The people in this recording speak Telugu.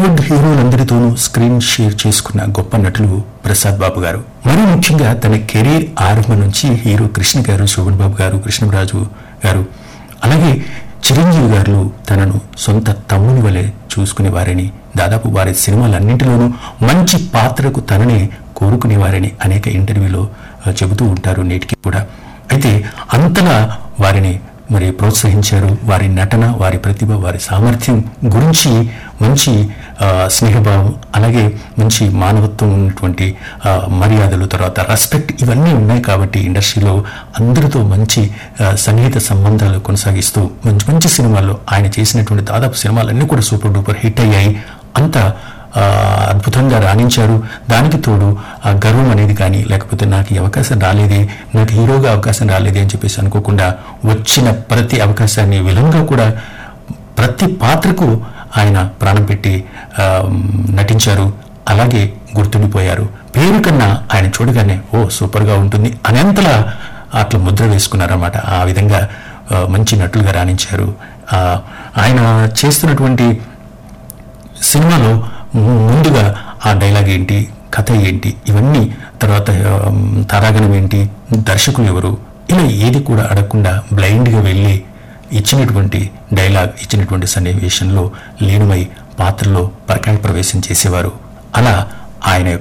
బాలీవుడ్ హీరోలందరితోనూ స్క్రీన్ షేర్ చేసుకున్న గొప్ప నటులు ప్రసాద్ బాబు గారు మరీ ముఖ్యంగా తన కెరీర్ ఆరంభం నుంచి హీరో కృష్ణ గారు శోభన్ బాబు గారు కృష్ణరాజు గారు అలాగే చిరంజీవి గారు తనను సొంత తమ్ముని వలె చూసుకునేవారని దాదాపు వారి సినిమాలన్నింటిలోనూ మంచి పాత్రకు తననే కోరుకునేవారని అనేక ఇంటర్వ్యూలో ఆ, చెబుతూ ఉంటారు నేటికి కూడా అయితే అంతలా వారిని మరి ప్రోత్సహించారు వారి నటన వారి ప్రతిభ వారి సామర్థ్యం గురించి మంచి ఆ, స్నేహభావం అలాగే మంచి మానవత్వం ఉన్నటువంటి ఆ, మర్యాదలు తర్వాత రెస్పెక్ట్ ఇవన్నీ ఉన్నాయి కాబట్టి ఇండస్ట్రీలో అందరితో మంచి ఆ, సన్నిహిత సంబంధాలు కొనసాగిస్తూ మంచి మంచి సినిమాల్లో ఆయన చేసినటువంటి దాదాపు సినిమాలన్నీ కూడా సూపర్ డూపర్ హిట్ అయ్యాయి అంత ఆ, అద్భుతంగా రాణించారు దానికి తోడు ఆ గర్వం అనేది కానీ లేకపోతే నాకు ఈ అవకాశం రాలేదే నాకు హీరోగా అవకాశం రాలేదే అని చెప్పేసి అనుకోకుండా వచ్చిన ప్రతి అవకాశాన్ని విలంగా కూడా ప్రతి పాత్రకు ఆయన ప్రాణం పెట్టి ఆ, నటించారు అలాగే గుర్తుండిపోయారు పేరు కన్నా ఆయన చూడగానే ఓ సూపర్గా ఉంటుంది అనేంతలా అట్లా ముద్ర వేసుకున్నారన్నమాట ఆ విధంగా ఆ, మంచి నటులుగా రాణించారు ఆ, ఆయన చేస్తున్నటువంటి సినిమాలో ము- ముందుగా ఆ డైలాగ్ ఏంటి కథ ఏంటి ఇవన్నీ తర్వాత ఆ, తారాగణం ఏంటి దర్శకులు ఎవరు ఇలా ఏది కూడా అడగకుండా బ్లైండ్గా వెళ్ళి ఇచ్చినటువంటి డైలాగ్ ఇచ్చినటువంటి సన్నివేశంలో లీనమై పాత్రలో పరకాయ ప్రవేశం చేసేవారు అలా ఆయన